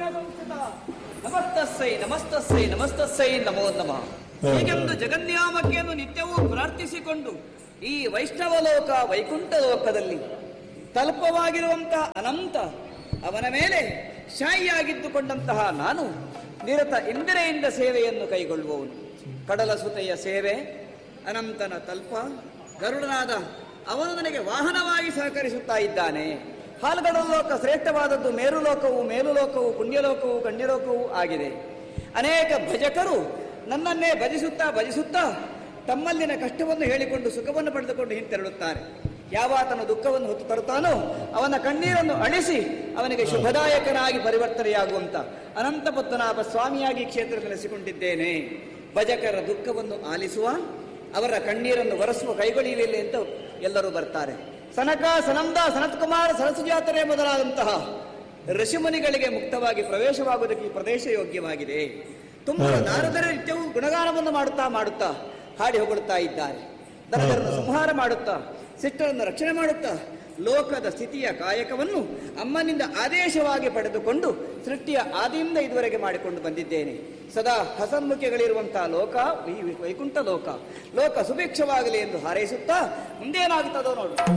ಸಂಸ್ಥಿತ ನಮಸ್ತಸ್ಸೈ ನಮಸ್ತಸ್ಸೈ ನಮಸ್ತಸ್ಸೈ ನಮೋ ನಮಃ ಹೀಗೆಂದು ಜಗನ್ಯಾಮಕೆಯನ್ನು ನಿತ್ಯವೂ ಪ್ರಾರ್ಥಿಸಿಕೊಂಡು ಈ ವೈಷ್ಣವ ಲೋಕ ವೈಕುಂಠ ಲೋಕದಲ್ಲಿ ತಲ್ಪವಾಗಿರುವಂತಹ ಅನಂತ ಅವನ ಮೇಲೆ ಶಾಯಿಯಾಗಿದ್ದುಕೊಂಡಂತಹ ನಾನು ನಿರತ ಇಂದಿರೆಯಿಂದ ಸೇವೆಯನ್ನು ಕೈಗೊಳ್ಳುವವನು ಕಡಲ ಸುತೆಯ ಸೇವೆ ಅನಂತನ ತಲ್ಪ ಗರುಡನಾದ ಅವನು ನನಗೆ ವಾಹನವಾಗಿ ಸಹಕರಿಸುತ್ತಾ ಇದ್ದಾನೆ ಹಾಲ್ಗಡಲ ಲೋಕ ಶ್ರೇಷ್ಠವಾದದ್ದು ಮೇರುಲೋಕವು ಮೇಲುಲೋಕವು ಪುಣ್ಯಲೋಕವು ಗಣ್ಯಲೋಕವೂ ಆಗಿದೆ ಅನೇಕ ಭಜಕರು ನನ್ನನ್ನೇ ಭಜಿಸುತ್ತಾ ಭಜಿಸುತ್ತಾ ತಮ್ಮಲ್ಲಿನ ಕಷ್ಟವನ್ನು ಹೇಳಿಕೊಂಡು ಸುಖವನ್ನು ಪಡೆದುಕೊಂಡು ಹಿಂತೆರಳುತ್ತಾರೆ ಯಾವಾತನ ದುಃಖವನ್ನು ಹೊತ್ತು ತರುತ್ತಾನೋ ಅವನ ಕಣ್ಣೀರನ್ನು ಅಳಿಸಿ ಅವನಿಗೆ ಶುಭದಾಯಕನಾಗಿ ಪರಿವರ್ತನೆಯಾಗುವಂತ ಅನಂತ ಪದ್ಮನಾಭ ಸ್ವಾಮಿಯಾಗಿ ಕ್ಷೇತ್ರ ನೆಲೆಸಿಕೊಂಡಿದ್ದೇನೆ ಭಜಕರ ದುಃಖವನ್ನು ಆಲಿಸುವ ಅವರ ಕಣ್ಣೀರನ್ನು ಒರೆಸುವ ಕೈಗೊಳ್ಳಿಲಿಲ್ಲ ಅಂತ ಎಲ್ಲರೂ ಬರ್ತಾರೆ ಸನಕ ಸನಂದ ಸನತ್ಕುಮಾರ ಸರಸುಜಾತರೆ ಮೊದಲಾದಂತಹ ಋಷಿಮುನಿಗಳಿಗೆ ಮುಕ್ತವಾಗಿ ಪ್ರವೇಶವಾಗುವುದಕ್ಕೆ ಈ ಪ್ರದೇಶ ಯೋಗ್ಯವಾಗಿದೆ ತುಂಬ ನಾರದರು ನಿತ್ಯವೂ ಗುಣಗಾನವನ್ನು ಮಾಡುತ್ತಾ ಮಾಡುತ್ತಾ ಹಾಡಿ ಹೊಗಳುತ್ತಾ ಇದ್ದಾರೆ ದನಗಳನ್ನು ಸಂಹಾರ ಮಾಡುತ್ತಾ ಸಿಟ್ಟರನ್ನು ರಕ್ಷಣೆ ಮಾಡುತ್ತಾ ಲೋಕದ ಸ್ಥಿತಿಯ ಕಾಯಕವನ್ನು ಅಮ್ಮನಿಂದ ಆದೇಶವಾಗಿ ಪಡೆದುಕೊಂಡು ಸೃಷ್ಟಿಯ ಆದಿಯಿಂದ ಇದುವರೆಗೆ ಮಾಡಿಕೊಂಡು ಬಂದಿದ್ದೇನೆ ಸದಾ ಹಸನ್ಮುಖಿಗಳಿರುವಂತಹ ಲೋಕ ಈ ವೈಕುಂಠ ಲೋಕ ಲೋಕ ಸುಭಿಕ್ಷವಾಗಲಿ ಎಂದು ಹಾರೈಸುತ್ತಾ ಮುಂದೇನಾಗುತ್ತದೋ ನೋಡು